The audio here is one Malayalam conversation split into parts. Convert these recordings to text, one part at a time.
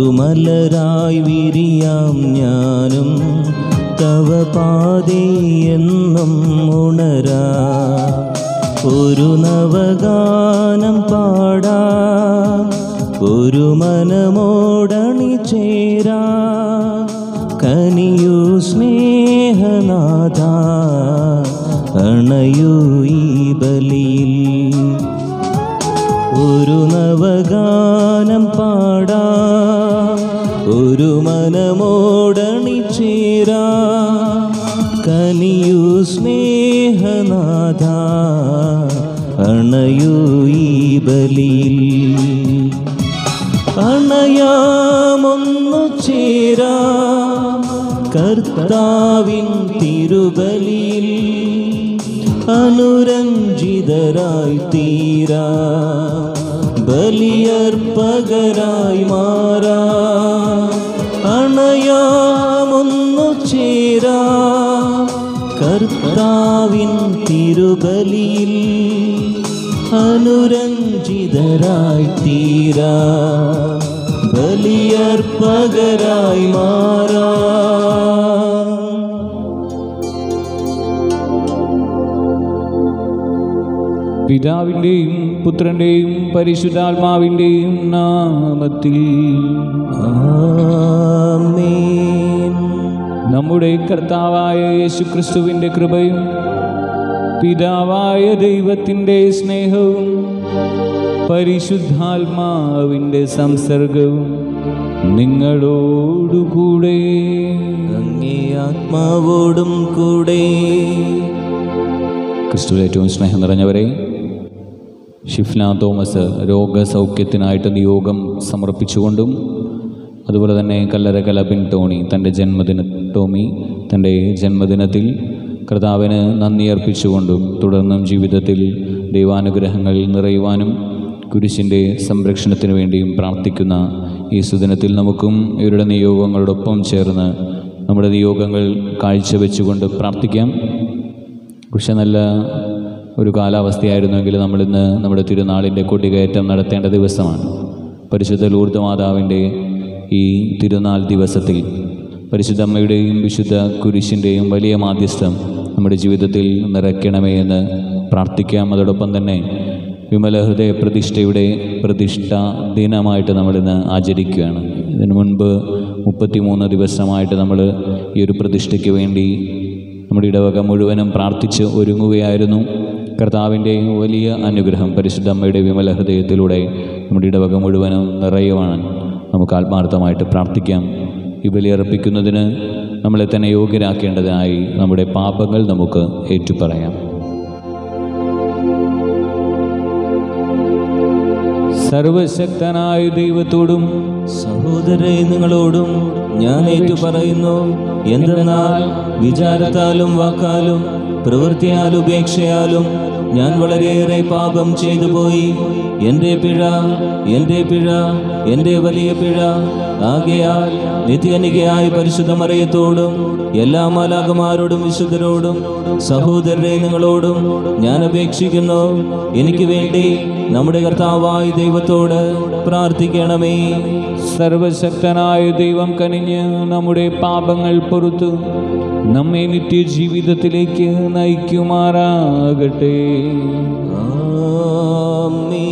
ഒരു മലരായി വിരിയാം ഞാനും തവ പാതേ എന്നും ഉണരാ ഒരു നവഗാനം പാടാ ഒരു മനമോടണി ചേരാ കനിയു സ്നേഹനാഥ അണയൂ ഈ ബലിയിൽ ഒരു നവഗാനം പാടാ ഒരു മനമോടണി ചേരാ കനിയു സ്നേഹനാഥ അണയൂ ഈ ബലിയിൽ അണയാമൊന്നു ചേരാ കർത്താവിൻ തിരുബലിയിൽ അനുരഞ്ജിതരായി തീരാ ബലിയർപ്പകരായി മാറാ അണയാമൊന്നു ചേരാ കർത്താവിൻ തിരുബലിയിൽ അനുരഞ്ജിതരായി തീരാ ബലിയർപ്പകരായി മാറാ പിതാവിൻ്റെയും പുത്രൻ്റെയും പരിശുദ്ധാത്മാവിൻ്റെയും നാമത്തിൽ ആമേൻ നമ്മുടെ കർത്താവായ യേശുക്രിസ്തുവിൻ്റെ കൃപയും പിതാവായ ദൈവത്തിൻ്റെ സ്നേഹവും പരിശുദ്ധാത്മാവിൻ്റെ സംസർഗവും നിങ്ങളോടുകൂടെ അങ്ങേ ആത്മാവോടും കൂടെ ക്രിസ്തുവിൽ ഏറ്റവും സ്നേഹം നിറഞ്ഞവരെ ഷിഫ്ന തോമസ് രോഗസൗഖ്യത്തിനായിട്ട് നിയോഗം സമർപ്പിച്ചുകൊണ്ടും അതുപോലെ തന്നെ കല്ലറ കലബിൻ ടോണി തൻ്റെ ജന്മദിന ടോമി തൻ്റെ ജന്മദിനത്തിൽ കർത്താവിന് നന്ദി അർപ്പിച്ചുകൊണ്ടും തുടർന്നും ജീവിതത്തിൽ ദൈവാനുഗ്രഹങ്ങൾ നിറയുവാനും കുരിശിൻ്റെ സംരക്ഷണത്തിന് വേണ്ടിയും പ്രാർത്ഥിക്കുന്ന ഈ സുദിനത്തിൽ നമുക്കും ഇവരുടെ നിയോഗങ്ങളോടൊപ്പം ചേർന്ന് നമ്മുടെ നിയോഗങ്ങൾ കാഴ്ചവെച്ചുകൊണ്ട് പ്രാർത്ഥിക്കാം പക്ഷെ നല്ല ഒരു കാലാവസ്ഥയായിരുന്നുവെങ്കിൽ നമ്മളിന്ന് നമ്മുടെ തിരുനാളിൻ്റെ കൊടികയറ്റം നടത്തേണ്ട ദിവസമാണ് പരിശുദ്ധ ലൂർദ് മാതാവിൻ്റെ ഈ തിരുനാൾ ദിവസത്തിൽ പരിശുദ്ധ അമ്മയുടെയും വിശുദ്ധ കുരിശിൻ്റെയും വലിയ മാധ്യസ്ഥം നമ്മുടെ ജീവിതത്തിൽ നിറയ്ക്കണമേ എന്ന് പ്രാർത്ഥിക്കാം അതോടൊപ്പം തന്നെ വിമല ഹൃദയ പ്രതിഷ്ഠയുടെ പ്രതിഷ്ഠ ദിനമായിട്ട് നമ്മളിന്ന് ആചരിക്കുകയാണ് ഇതിനു മുൻപ് മുപ്പത്തിമൂന്ന് ദിവസമായിട്ട് നമ്മൾ ഈ ഒരു പ്രതിഷ്ഠയ്ക്ക് വേണ്ടി നമ്മുടെ ഇടവക മുഴുവനും പ്രാർത്ഥിച്ച് ഒരുങ്ങുകയായിരുന്നു കർത്താവിൻ്റെ വലിയ അനുഗ്രഹം പരിശുദ്ധ അമ്മയുടെ വിമല ഹൃദയത്തിലൂടെ നമ്മുടെ ഇടവക മുഴുവനും നിറയുവാൻ നമുക്ക് ആത്മാർത്ഥമായിട്ട് പ്രാർത്ഥിക്കാം ഈ ബലിയർപ്പിക്കുന്നതിന് നമ്മളെ തന്നെ യോഗ്യരാക്കേണ്ടതായി നമ്മുടെ പാപങ്ങൾ നമുക്ക് ഏറ്റുപറയാം സർവശക്തനായ ദൈവത്തോടും സഹോദരരെ നിങ്ങളോടും ഞാൻ ഏറ്റു പറയുന്നു എന്തെന്നാൽ വിചാരത്താലും വാക്കാലും പ്രവൃത്തിയാലും ഉപേക്ഷയാലും ഞാൻ വളരെയേറെ പാപം ചെയ്തു പോയി എൻ്റെ പിഴ എൻ്റെ പിഴ എൻ്റെ വലിയ പിഴ ആകയാൽ നിത്യനികയായ പരിശുദ്ധ മറിയത്തോടും എല്ലാ മാലാകമാരോടും വിശുദ്ധരോടും സഹോദരരെ നിങ്ങളോടും ഞാൻ അപേക്ഷിക്കുന്നു എനിക്ക് വേണ്ടി നമ്മുടെ കർത്താവായ ദൈവത്തോട് പ്രാർത്ഥിക്കണമേ സർവശക്തനായ ദൈവം കനിഞ്ഞ് നമ്മുടെ പാപങ്ങൾ പൊറുത്ത് നമ്മെ നിത്യജീവിതത്തിലേക്ക് നയിക്കുമാറാകട്ടെ ആമേൻ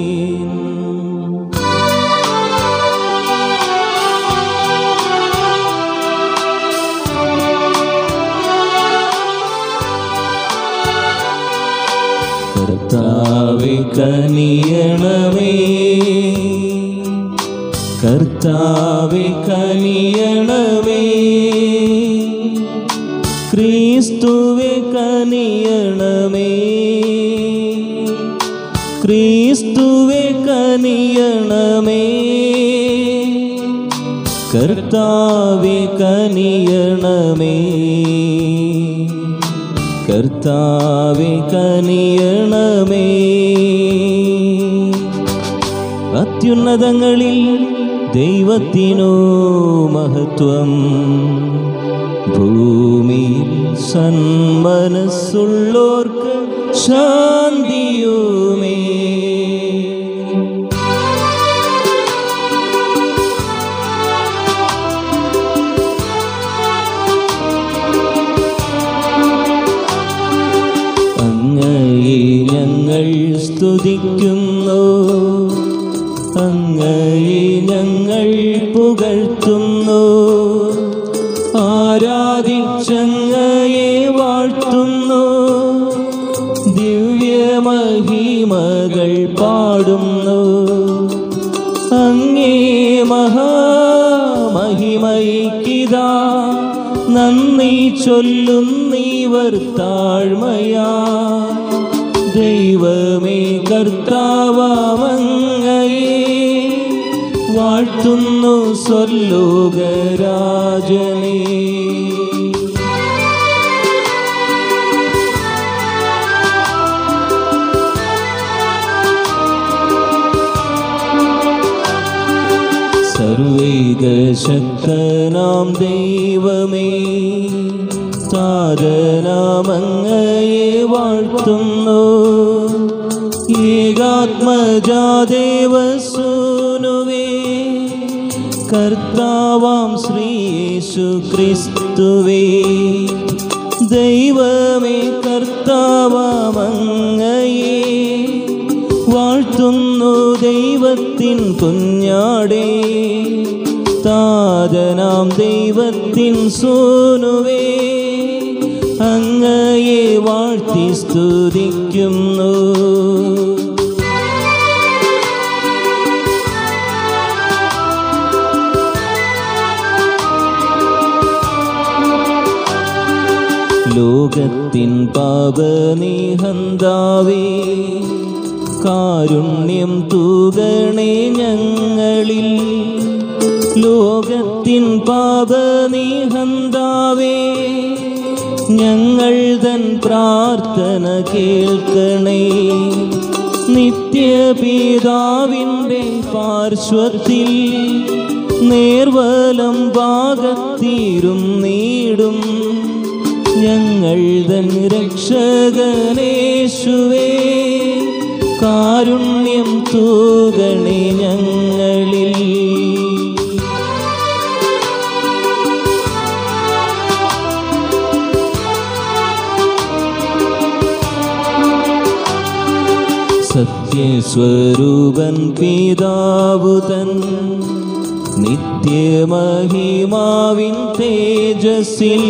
കർത്താവെ കനിയണമേ കർത്താവെ കനിയണമേ ക്രിസ്തുവെ കനിയണമേ ക്രിസ്തുവെ കനിയണമേ കർത്താവെ കനിയണമേ കർത്താവെ കനിയണമേ അത്യുന്നതങ്ങളിൽ ദൈവത്തിനോ മഹത്വം ഭൂമിയിൽ സന്മനസ്സുള്ളോർക്ക് ശാന്തിയുമേ സ്തുതിക്കുന്നു അങ്ങയെ ഞങ്ങൾ പുകഴ്ത്തുന്നു ആരാധിച്ചങ്ങയെ വാഴ്ത്തുന്നു ദിവ്യമഹിമകൾ പാടുന്നു അങ്ങേ മഹാമഹിമൈക്കിതാ നന്ദി ചൊല്ലുന്നീവർ താഴ്മയാ ദൈവമേ കർത്താവങ്ങയെ വാഴ്ത്തുന്നു സ്വല്ലോകരാജനേ സർവേകശക്തനാം ദൈവമേ താരനാമങ്ങയെ വാഴ്ത്തുന്നു ഏകാത്മജാദേവസൂനുവേ കർത്താവാം ശ്രീയേശു ക്രിസ്തുവേ ദൈവമേ കർത്താവാമങ്ങയെ വാഴ്ത്തുന്നു ദൈവത്തിൻ കുഞ്ഞാടേ താതനാം ദൈവത്തിൻ സോനുവേ അങ്ങയെ വാഴ്ത്തി സ്തുതിക്കുന്നു ലോകത്തിൻ പാപനിഹന്താവേ കാരുണ്യം തൂകണേ ഞങ്ങളിൽ ലോകത്തിൻ പാപനിഹന്താവേ ഞങ്ങൾ തൻ പ്രാർത്ഥന കേൾക്കണേ നിത്യപിതാവിൻ്റെ പാർശ്വത്തിൽ നേർവലം ഭാഗത്തീരും നീടും ഞങ്ങൾ തൻ രക്ഷകനേശുവേ കാരുണ്യം തൂകണേ ഞങ്ങളിൽ സത്യസ്വരൂപൻ പിതാവുതൻ നിത്യമഹിമാവിൻ തേജസ്സിൽ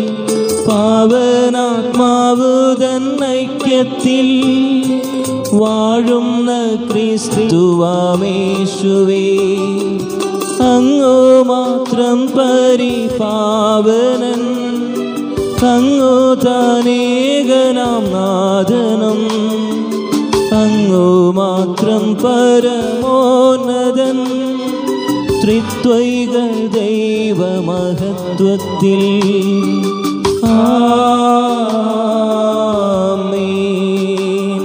പാവനാത്മാവുതൻ ഐക്യത്തിൽ വാഴുന്ന ക്രിസ്തുവാമേശുവേ അങ്ങോ മാത്രം പരിപാവനൻ അങ്ങോ താനേകനാം നാഥനം അങ്ങോ മാത്രം പരമോന്നതൻ ത്രിത്വൈക ദൈവമഹത്വത്തിൽ ആമേൻ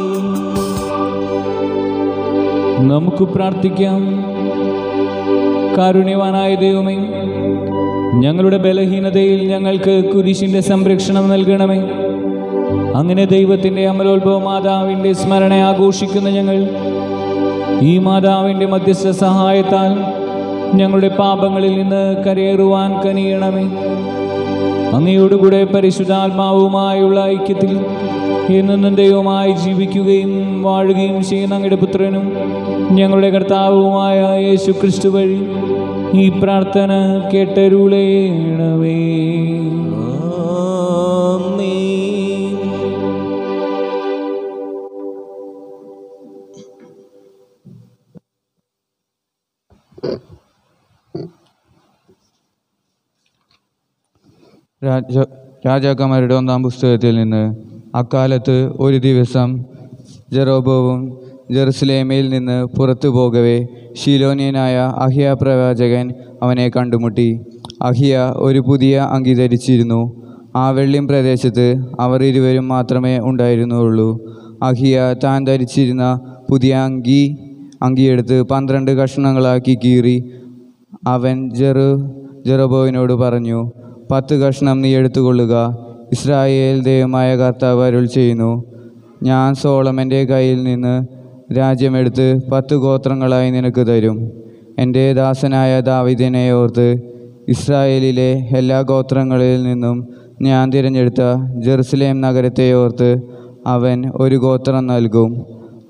നമുക്ക് പ്രാർത്ഥിക്കാം കാരുണ്യവാനായ ദൈവമേ ഞങ്ങളുടെ ബലഹീനതയിൽ ഞങ്ങൾക്ക് കുരിശിൻ്റെ സംരക്ഷണം നൽകണമേ അങ്ങനെ ദൈവത്തിൻ്റെ അമലോത്ഭവ മാതാവിൻ്റെ സ്മരണ ആഘോഷിക്കുന്ന ഞങ്ങൾ ഈ മാതാവിൻ്റെ മധ്യസ്ഥ സഹായത്താൽ ഞങ്ങളുടെ പാപങ്ങളിൽ നിന്ന് കരയേറുവാൻ കനിയണമേ അങ്ങയോടുകൂടെ പരിശുദ്ധാത്മാവുമായുള്ള ഐക്യത്തിൽ എന്നും ദൈവമായി ജീവിക്കുകയും വാഴുകയും ചെയ്യുന്ന അങ്ങയുടെ പുത്രനും ഞങ്ങളുടെ കർത്താവുമായ യേശു ക്രിസ്തു വഴി ഈ പ്രാർത്ഥന കേട്ടരുളേണമേ ആമേൻ രാജ രാജാക്കന്മാരുടെ ഒന്നാം പുസ്തകത്തിൽ നിന്ന് അക്കാലത്ത് ഒരു ദിവസം ജെറോബോവും ജെറുസലേമിൽ നിന്ന് പുറത്തു പോകവേ ഷീലോനിയനായ അഹിയ പ്രവാചകൻ അവനെ കണ്ടുമുട്ടി അഹിയ ഒരു പുതിയ അങ്കി ധരിച്ചിരുന്നു ആ വെള്ളിം പ്രദേശത്ത് അവർ ഇരുവരും മാത്രമേ ഉണ്ടായിരുന്നുള്ളൂ അഹിയ താൻ ധരിച്ചിരുന്ന പുതിയ അങ്കി അങ്കിയെടുത്ത് പന്ത്രണ്ട് കഷ്ണങ്ങളാക്കി കീറി അവൻ ജെറു ജെറബോവിനോട് പറഞ്ഞു പത്ത് കഷ്ണം നീ എടുത്തുകൊള്ളുക ഇസ്രായേൽ ദൈവമായ കർത്താവ് അരുൾ ചെയ്യുന്നു ഞാൻ സോളമൻ്റെ കയ്യിൽ നിന്ന് രാജ്യമെടുത്ത് പത്ത് ഗോത്രങ്ങളായി നിനക്ക് തരും എൻ്റെ ദാസനായ ദാവിദിനെ ഓർത്ത് ഇസ്രായേലിലെ എല്ലാ ഗോത്രങ്ങളിൽ നിന്നും ഞാൻ തിരഞ്ഞെടുത്ത ജെറുസലേം നഗരത്തെ ഓർത്ത് അവൻ ഒരു ഗോത്രം നൽകും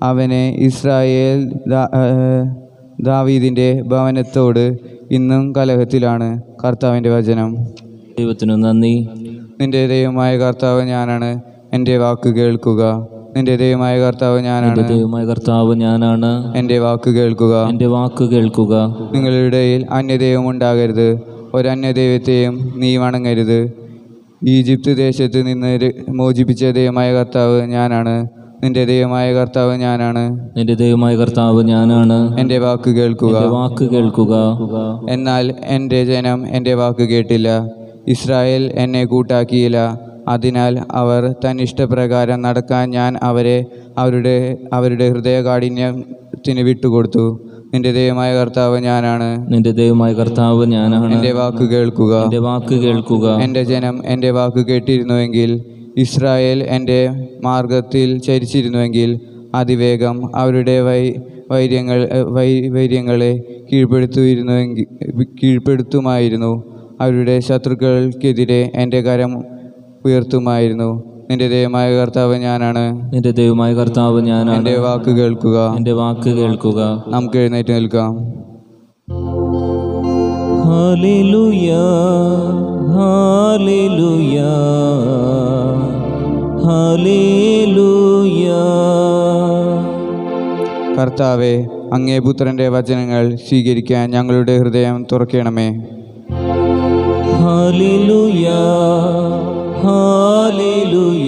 അവനെ ഇസ്രായേൽ ദാ- ഏഹ് ദാവീദിൻ്റെ ഭവനത്തോട് ഇന്നും കലഹത്തിലാണ് കർത്താവിൻ്റെ വചനം ദൈവത്തിനു നന്ദി നിന്റെ ദൈവമായ കർത്താവ് ഞാനാണ് എൻ്റെ വാക്ക് കേൾക്കുക നിന്റെ ദൈവമായ കർത്താവ് എൻ്റെ ഞാനാണ് ദൈവമായ കർത്താവ് ഞാനാണ് എൻ്റെ വാക്ക് കേൾക്കുക എൻ്റെ വാക്ക് കേൾക്കുക നിങ്ങളുടെ ഇടയിൽ അന്യദൈവം ഉണ്ടാകരുത് ഒരന്യദൈവത്തെയും നീ വണങ്ങരുത് ഈജിപ്ത് ദേശത്ത് നിന്ന് ര- മോചിപ്പിച്ച ദൈവമായ കർത്താവ് ഞാനാണ് നിന്റെ ദൈവമായ കർത്താവ് ഞാനാണ് എൻ്റെ ദൈവമായ കർത്താവ് ഞാനാണ് എൻ്റെ വാക്ക് കേൾക്കുക എൻ്റെ വാക്ക് കേൾക്കുക എന്നാൽ എൻ്റെ ജനം എൻ്റെ വാക്ക് കേട്ടില്ല ഇസ്രായേൽ എന്നെ കൂട്ടാക്കിയില്ല അതിനാൽ അവർ തന്നിഷ്ടപ്രകാരം നടക്കാൻ ഞാൻ അവരെ അവരുടെ അവരുടെ ഹൃദയകാഠിന്യത്തിന് വിട്ടുകൊടുത്തു നിന്റെ ദൈവമായ കർത്താവ് ഞാനാണ് നിന്റെ ദൈവമായ കർത്താവ് ഞാനാണ് എൻ്റെ വാക്ക് കേൾക്കുക എൻ്റെ വാക്ക് കേൾക്കുക എൻ്റെ ജനം എൻ്റെ വാക്ക് കേട്ടിരുന്നുവെങ്കിൽ ഇസ്രായേൽ എൻ്റെ മാർഗത്തിൽ ചരിച്ചിരുന്നുവെങ്കിൽ അതിവേഗം അവരുടെ വൈ വൈര്യങ്ങൾ വൈ വൈര്യങ്ങളെ കീഴ്പ്പെടുത്തുയിരുന്നുവെങ്കിൽ കീഴ്പ്പെടുത്തുമായിരുന്നു അവരുടെ ശത്രുക്കൾക്കെതിരെ എൻ്റെ കരം ഉയർത്തുമായിരുന്നു നിന്റെ ദൈവമായ കർത്താവ് ഞാനാണ് നിന്റെ ദൈവമായ കർത്താവ് ഞാനാണ് എൻ്റെ വാക്ക് കേൾക്കുക എൻ്റെ വാക്ക് കേൾക്കുക നമുക്ക് എഴുന്നേറ്റ് നിൽക്കാം ഹല്ലേലൂയ ഹല്ലേലൂയ ഹല്ലേലൂയ കർത്താവെ അങ്ങേ പുത്രൻ്റെ വചനങ്ങൾ സ്വീകരിക്കാൻ ഞങ്ങളുടെ ഹൃദയം തുറക്കണമേ ഹല്ലേലൂയ ഹല്ലേലൂയ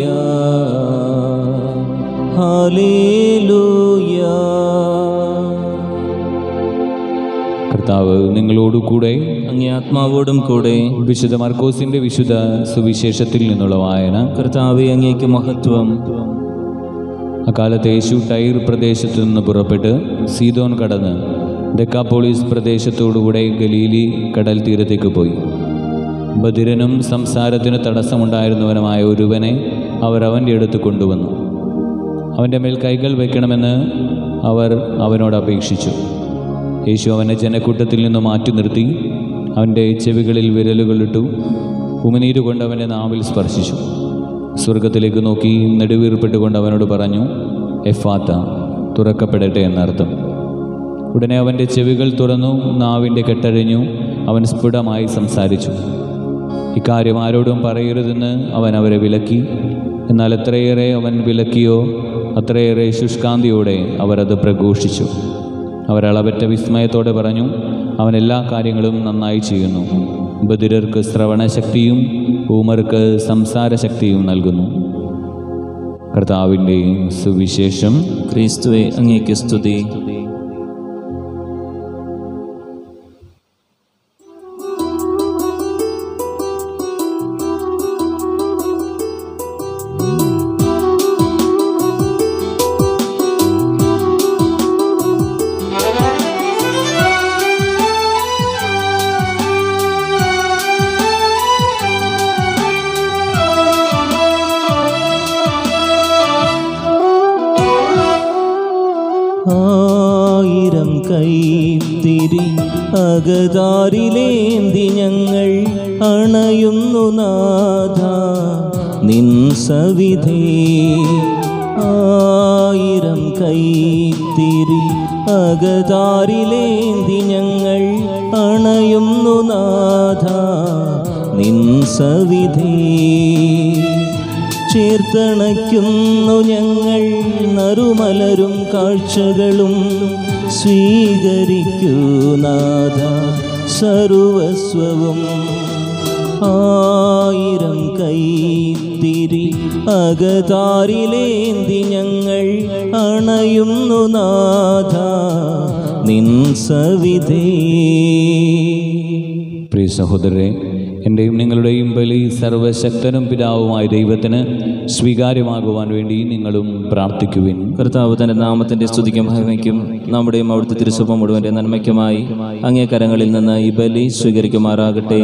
ഹല്ലേലൂയ കർത്താവ് നിങ്ങളോടു കൂടെ അങ്ങേ ആത്മാവോടും കൂടെ വിശുദ്ധ മർക്കോസിന്റെ വിശുദ്ധ സുവിശേഷത്തിൽ നിന്നുള്ള വായന കർത്താവെ അങ്ങേക്ക് മഹത്വം അക്കാലത്ത് യേശു ടൈർ പ്രദേശത്തു നിന്ന് പുറപ്പെട്ട് സീതോൻ കടന്ന് ഡെക്കാപോളിസ് പ്രദേശത്തോടുകൂടെ ഗലീലി കടൽ തീരത്തേക്ക് പോയി ബധിരനും സംസാരത്തിന് തടസ്സമുണ്ടായിരുന്നവനുമായ ഒരുവനെ അവർ അവൻ്റെ അടുത്ത് കൊണ്ടുവന്നു അവൻ്റെ മേൽ കൈകൾ വയ്ക്കണമെന്ന് അവർ അവനോട് അപേക്ഷിച്ചു യേശു അവനെ ജനക്കൂട്ടത്തിൽ നിന്ന് മാറ്റി നിർത്തി അവൻ്റെ ചെവികളിൽ വിരലുകളിട്ടു ഉമിനീര് കൊണ്ട് അവൻ്റെ നാവിൽ സ്പർശിച്ചു സ്വർഗത്തിലേക്ക് നോക്കി നെടുവീർപ്പെട്ടുകൊണ്ട് അവനോട് പറഞ്ഞു എഫാത്ത തുറക്കപ്പെടട്ടെ എന്നർത്ഥം ഉടനെ അവൻ്റെ ചെവികൾ തുറന്നു നാവിൻ്റെ കെട്ടഴിഞ്ഞു അവൻ സ്ഫുടമായി സംസാരിച്ചു ഇക്കാര്യം ആരോടും പറയരുതെന്ന് അവൻ അവരെ വിലക്കി എന്നാൽ എത്രയേറെ അവൻ വിലക്കിയോ അത്രയേറെ ശുഷ്കാന്തിയോടെ അവരത് പ്രഘോഷിച്ചു അവരളവറ്റ വിസ്മയത്തോടെ പറഞ്ഞു അവൻ എല്ലാ കാര്യങ്ങളും നന്നായി ചെയ്യുന്നു ബധിരർക്ക് ശ്രവണശക്തിയും ഊമർക്ക് സംസാരശക്തിയും നൽകുന്നു കർത്താവിൻ്റെ സുവിശേഷം ക്രിസ്തുവെ അങ്ങേക്ക് സ്തുതി ആയിരം കൈത്തിരി അകതാരിലേന്തി ഞങ്ങൾ അണയുന്നു നാഥ നിൻ സവിധേ ആയിരം കൈത്തിരി അകതാരിലേന്തി ഞങ്ങൾ അണയുന്നു നാഥ നിൻ സവിധേ ചേർത്തണയ്ക്കുന്നു ഞങ്ങൾ നറുമലരും കാഴ്ചകളും സ്വീകരിക്കൂ നാഥ സർവസ്വവും ആയിരം കൈത്തിരി അകതാരിലേന്തി ഞങ്ങൾ അണയുന്നു നാഥ നിൻ സവിധേ പ്രിയ സഹോദരരെ എൻ്റെയും നിങ്ങളുടെയും ബലി സർവശക്തനും പിതാവുമായ ദൈവത്തിന് സ്വീകാര്യമാകുവാൻ വേണ്ടി നിങ്ങളും പ്രാർത്ഥിക്കുവിൻ കർത്താവ് തന്റെ നാമത്തിന്റെ സ്തുതിക്കും മഹിമയ്ക്കും നമ്മുടെയും അവിടുത്തെ തിരുസഭ മുഴുവന്റെ നന്മയ്ക്കുമായി അങ്ങേ കരങ്ങളിൽ നിന്ന് ഈ ബലി സ്വീകരിക്കുമാറാകട്ടെ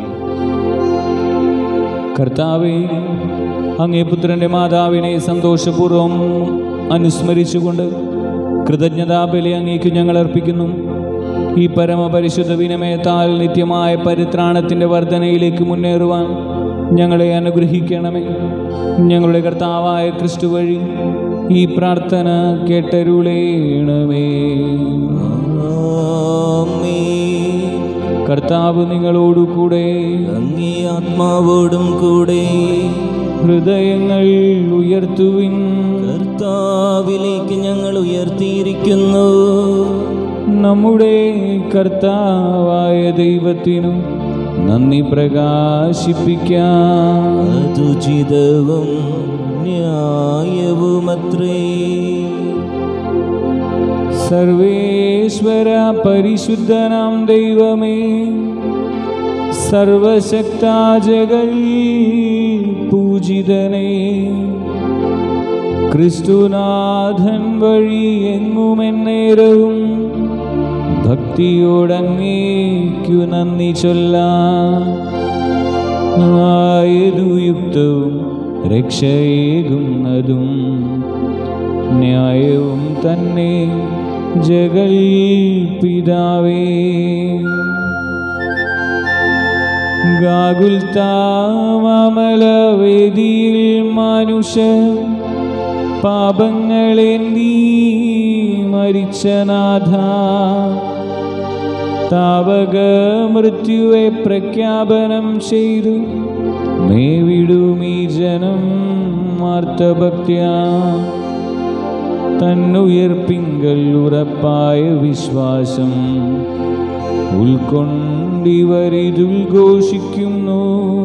കർത്താവെ അങ്ങേ പുത്രൻ്റെ മാതാവിനെ സന്തോഷപൂർവ്വം അനുസ്മരിച്ചുകൊണ്ട് കൃതജ്ഞതാബലി അങ്ങേക്ക് ഞങ്ങൾ അർപ്പിക്കുന്നു ഈ പരമപരിശുദ്ധ വിനിമയത്താൽ നിത്യമായ പരിത്രാണത്തിൻ്റെ വർധനയിലേക്ക് മുന്നേറുവാൻ ഞങ്ങളെ അനുഗ്രഹിക്കണമേ ഞങ്ങളുടെ കർത്താവായ ക്രിസ്തു വഴി ഈ പ്രാർത്ഥന കേട്ടരുളേണമേ ആമേൻ. കർത്താവ് നിങ്ങളോടുകൂടെ അങ്ങേ ആത്മാവോടും കൂടെ ഹൃദയങ്ങൾ ഉയർത്തുവിൻ കർത്താവിലേക്ക് ഞങ്ങൾ ഉയർത്തിയിരിക്കുന്നു നമ്മുടെ കർത്താവായ ദൈവത്തിനു നന്ദി പ്രകാശിപ്പിക്കാം അതുചിതവും ന്യായവുമത്രേ സർവേശ്വര പരിശുദ്ധനാം ദൈവമേ സർവശക്താജകൾ പൂജിതനേ ക്രിസ്തുനാഥൻ വഴി എങ്ങുമെന്നേരവും ഭക്തിയോടങ്ങേക്കു നന്ദി ചൊല്ലാം ആയതുയുക്തവും രക്ഷയേകുന്നതും ന്യായവും തന്നെ ജഗൽ പിതാവേ ഗാകുൽത്താമലവേദിയിൽ മനുഷ്യ പാപങ്ങളെ നീ മരിച്ച നാഥ താവക മൃത്യുവെ പ്രഖ്യാപനം ചെയ്തു മേവിടുമീ ജനം മാർത്തഭക്ത്യ തന്നുയർപ്പിങ്കൽ ഉറപ്പായ വിശ്വാസം ഉൾക്കൊണ്ടിവരിതുൽഘോഷിക്കുന്നു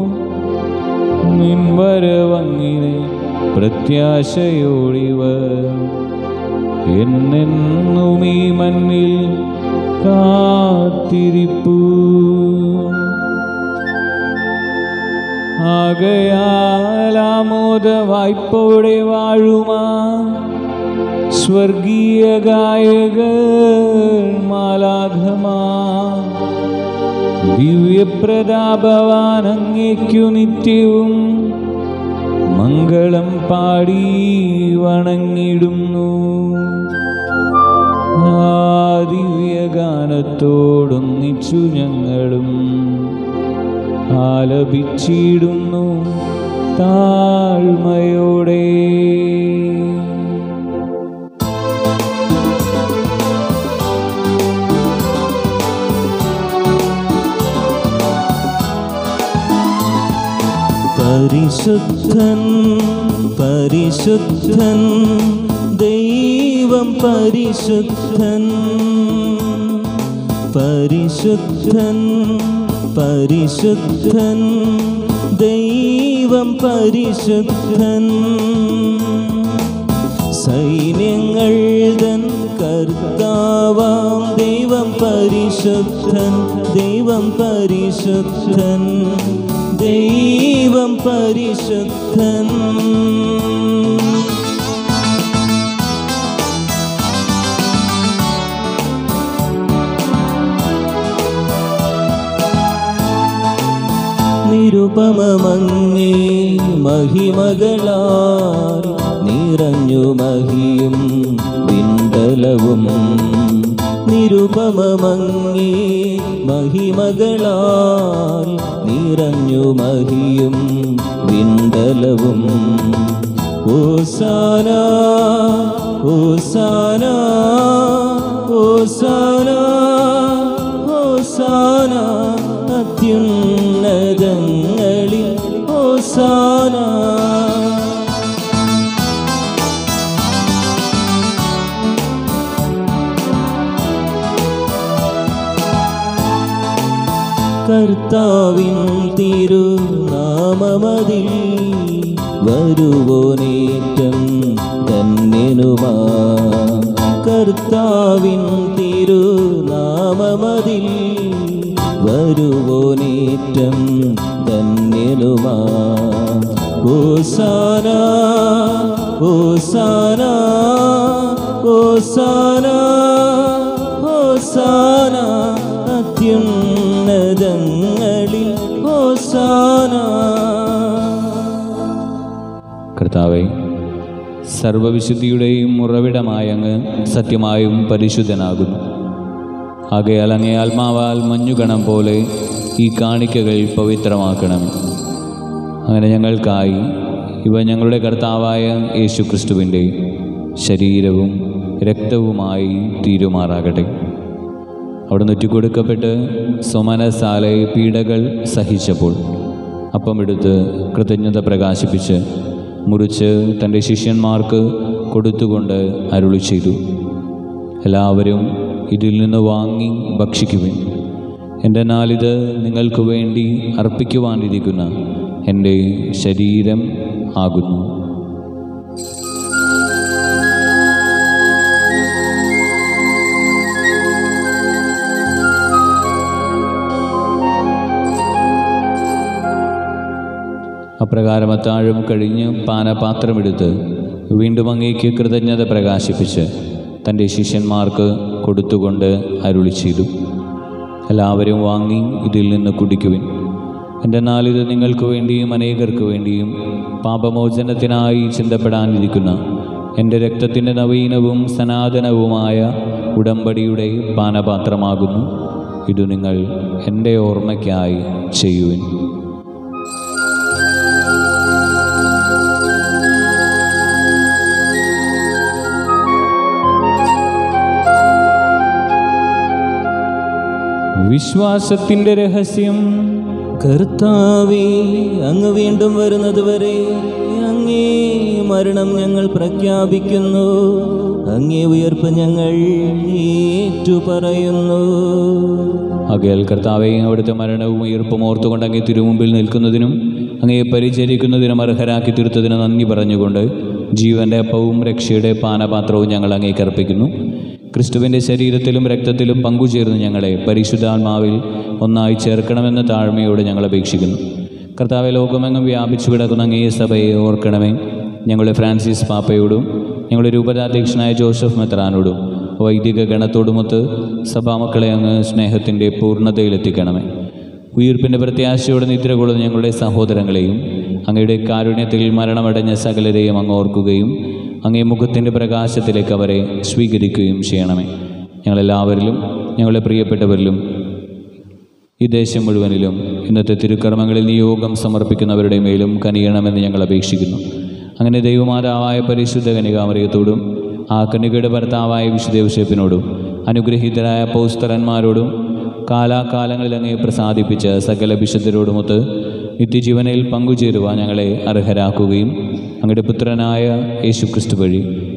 നിൻവരവങ്ങിനെ പ്രത്യാശയോടിവർ എന്നെന്നും ഈ മണ്ണിൽ കാത്തിരിപ്പൂ ആകയാലാമോദ വായ്പോടെ വാഴുമാ സ്വർഗീയ ഗായകർ മാലാഘമാ ദിവ്യപ്രതാപവാൻ അങ്ങേക്കു നിത്യവും മംഗളം പാടി വണങ്ങിടുന്നു ആ ദിവ്യഗാനത്തോടൊന്നിച്ചു ഞങ്ങളും ആലപിച്ചിടുന്നു താഴ്മയോടെ പരിശുദ്ധൻ പരിശുദ്ധൻ ദൈവം പരിശുദ്ധൻ പരിശുദ്ധൻ പരിശുദ്ധൻ ദൈവം പരിശുദ്ധൻ സൈന്യങ്ങൾ തൻ കർത്താവാം ദൈവം പരിശുദ്ധൻ ദൈവം പരിശുദ്ധൻ ദൈവം പരിശുദ്ധൻ നിരുപമമങ്ങേ മഹിമകളാൽ നിറഞ്ഞു മഹിയും വിണ്ടലവും നിരുപമമങ്ങേ മഹിമകളാൽ നിറഞ്ഞു മഹിയും വിണ്ടലവും ഓസാന ഓസാന ഓസാന ഓസാന അത്യുന്നതങ്ങളിൽ ഓസാന കർത്താവിൻ തിരുനാമമതിൽ വരുവോനേറ്റം ധന്യനുമാ കർത്താവിൻ തിരുനാമമതിൽ വരുവോനേറ്റം ധന്യനുമാ ഓസാന ഓസാന ഓസാന ഓസാന അത്യുന്നതങ്ങളിൽ ഓസാന കർത്താവെ സർവവിശുദ്ധിയുടെയും ഉറവിടമായ അങ്ങ് സത്യമായും പരിശുദ്ധനാകുന്നു ആകയാൽ അങ്ങേ ആത്മാവാൽ മഞ്ഞുകണം പോലെ ഈ കാണിക്കകൾ പവിത്രമാക്കണം അങ്ങനെ ഞങ്ങൾക്കായി ഇവ ഞങ്ങളുടെ കർത്താവായ യേശു ക്രിസ്തുവിൻ്റെ ശരീരവും രക്തവുമായി തീരുമാറാകട്ടെ അവിടെ നുറ്റിക്കൊടുക്കപ്പെട്ട് സ്വമനസാലെ പീഡകൾ സഹിച്ചപ്പോൾ അപ്പമെടുത്ത് കൃതജ്ഞത പ്രകാശിപ്പിച്ച് മുറിച്ച് തൻ്റെ ശിഷ്യന്മാർക്ക് കൊടുത്തുകൊണ്ട് അരുളി ചെയ്തു എല്ലാവരും ഇതിൽ നിന്ന് വാങ്ങി ഭക്ഷിക്കുവിൻ എൻ്റെ നാളിത് നിങ്ങൾക്ക് വേണ്ടി അർപ്പിക്കുവാനിരിക്കുന്ന എൻ്റെ ശരീരം ആകുന്നു അപ്രകാരം അത്താഴം കഴിഞ്ഞ് പാനപാത്രമെടുത്ത് വീണ്ടും അങ്ങേക്ക് കൃതജ്ഞത പ്രകാശിപ്പിച്ച് തൻ്റെ ശിഷ്യന്മാർക്ക് കൊടുത്തുകൊണ്ട് അരുളി ചെയ്തു എല്ലാവരും വാങ്ങി ഇതിൽ നിന്ന് കുടിക്കുവിൻ എൻ്റെ നാളിത് നിങ്ങൾക്ക് വേണ്ടിയും അനേകർക്ക് വേണ്ടിയും പാപമോചനത്തിനായി ചിന്തപ്പെടാനിരിക്കുന്ന എൻ്റെ രക്തത്തിൻ്റെ നവീനവും സനാതനവുമായ ഉടമ്പടിയുടെ പാനപാത്രമാകുന്നു ഇത് നിങ്ങൾ എൻ്റെ ഓർമ്മയ്ക്കായി ചെയ്യുവിൻ വിശ്വാസത്തിൻ്റെ രഹസ്യം കർത്താവേ അങ്ങ് വീണ്ടും വരുന്നതുവരെ അങ്ങേ മരണം ഞങ്ങൾ പ്രഖ്യാപിക്കുന്നു അങ്ങേ ഉയർപ്പ് ഞങ്ങൾ ഏറ്റുപറയുന്നു അകൽ കർത്താവെ അവിടുത്തെ മരണവും ഉയർപ്പും ഓർത്തുകൊണ്ട് അങ്ങേ തിരുമുമ്പിൽ നിൽക്കുന്നതിനും അങ്ങേ പരിചരിക്കുന്നതിനും അർഹരാക്കി തീർത്തതിന് നന്ദി പറഞ്ഞുകൊണ്ട് ജീവന്റെ അപ്പവും രക്ഷയുടെ പാനപാത്രവും ഞങ്ങൾ അങ്ങേക്ക് അർപ്പിക്കുന്നു ക്രിസ്തുവിൻ്റെ ശരീരത്തിലും രക്തത്തിലും പങ്കുചേർന്ന് ഞങ്ങളെ പരിശുദ്ധാത്മാവിൽ ഒന്നായി ചേർക്കണമെന്ന താഴ്മയോട് ഞങ്ങൾ അപേക്ഷിക്കുന്നു കർത്താവെ ലോകമെങ്ങും വ്യാപിച്ചു കിടക്കുന്ന അങ്ങേ സഭയെ ഓർക്കണമേ ഞങ്ങളുടെ ഫ്രാൻസിസ് പാപ്പയോടും ഞങ്ങളുടെ രൂപതാധ്യക്ഷനായ ജോസഫ് മെത്രാനോടും വൈദിക ഗണത്തോടുമൊത്ത് സഭാമക്കളെ അങ്ങ് സ്നേഹത്തിൻ്റെ പൂർണ്ണതയിലെത്തിക്കണമേ ഉയർപ്പിൻ്റെ പ്രത്യാശയോടെ നിദ്ര കൊള്ളുന്ന ഞങ്ങളുടെ സഹോദരങ്ങളെയും അങ്ങയുടെ കാരുണ്യത്തിൽ മരണമടഞ്ഞ സകലരെയും അങ്ങ് ഓർക്കുകയും അങ്ങേ മുഖത്തിൻ്റെ പ്രകാശത്തിലേക്ക് അവരെ സ്വീകരിക്കുകയും ചെയ്യണമേ ഞങ്ങളെല്ലാവരിലും ഞങ്ങളുടെ പ്രിയപ്പെട്ടവരിലും ഈ ദേശം മുഴുവനിലും ഇന്നത്തെ തിരുക്കർമ്മങ്ങളിൽ നിയോഗം സമർപ്പിക്കുന്നവരുടെ മേലും കനിയണമെന്ന് ഞങ്ങൾ അപേക്ഷിക്കുന്നു അങ്ങനെ ദൈവമാതാവായ പരിശുദ്ധ കനികാമറിയത്തോടും ആ കനികയുടെ ഭർത്താവായ വിശുദ്ധ യോസേപ്പിനോടും അനുഗ്രഹീതരായ പൗസ്തരന്മാരോടും കാലാകാലങ്ങളിൽ അങ്ങേ പ്രസാദിപ്പിച്ച സകല വിശുദ്ധരോടുമൊത്ത് നിത്യജീവനിൽ പങ്കുചേരുവാൻ ഞങ്ങളെ അർഹരാക്കുകയും അങ്ങയുടെ പുത്രനായ യേശുക്രിസ്തു വഴി